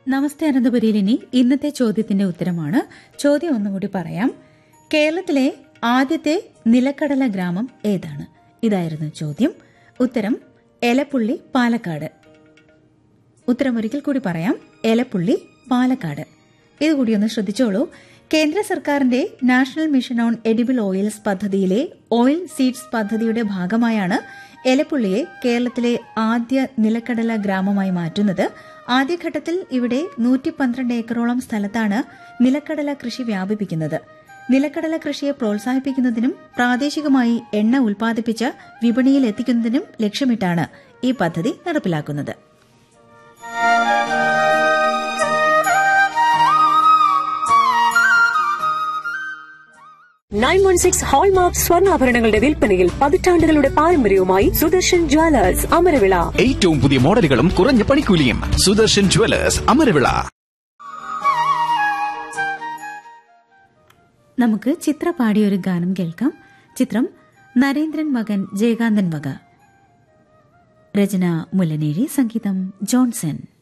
നമസ്തേ അനന്തപുരിയിൽ ഇനി ഇന്നത്തെ ചോദ്യത്തിന്റെ ഉത്തരമാണ് ചോദ്യം ഒന്നുകൂടി പറയാം കേരളത്തിലെ ആദ്യത്തെ നിലക്കടല ഗ്രാമം ഏതാണ് ഇതായിരുന്നു ചോദ്യം ഉത്തരം എലപ്പുള്ളി പാലക്കാട് ഉത്തരം ഒരിക്കൽ കൂടി പറയാം എലപ്പുള്ളി പാലക്കാട് ഇതുകൂടി ഒന്ന് ശ്രദ്ധിച്ചോളൂ കേന്ദ്ര സർക്കാരിന്റെ national mission on edible oils പദ്ധതിയിലെ ഓയിൽ സീഡ്സ് പദ്ധതിയുടെ ഭാഗമായാണ് എലപ്പുള്ളിയെ കേരളത്തിലെ ആദ്യ നിലക്കടല ഗ്രാമമായി മാറ്റുന്നത് ആദ്യഘട്ടത്തിൽ ഇവിടെ നൂറ്റി പന്ത്രണ്ട് ഏക്കറോളം സ്ഥലത്താണ് നിലക്കടല കൃഷി വ്യാപിപ്പിക്കുന്നത് നിലക്കടല കൃഷിയെ പ്രോത്സാഹിപ്പിക്കുന്നതിനും പ്രാദേശികമായി എണ്ണ ഉൽപ്പാദിപ്പിച്ച് വിപണിയിൽ എത്തിക്കുന്നതിനും ലക്ഷ്യമിട്ടാണ് ഈ പദ്ധതി നടപ്പിലാക്കുന്നത് നയൻ വൺ സിക്സ് ഹോൾമാർക്ക് സ്വർണ്ണാഭരണങ്ങളുടെ വിൽപ്പനയിൽ പതിറ്റാണ്ടുകളുടെ പാരമ്പര്യവുമായി സുദർശൻ ജ്വല്ലേഴ്സ് അമരവിള ഏറ്റവും പുതിയ മോഡലുകളും കുറഞ്ഞ പണിക്കൂലിയും സുദർശൻ ജുവലേഴ്സ് അമരവിള നമുക്ക് ചിത്ര പാടിയൊരു ഗാനം കേൾക്കാം ചിത്രം നരേന്ദ്രൻ മകൻ ജയകാന്തൻ വക രചന മുല്ലനേഴി സംഗീതം ജോൺസൺ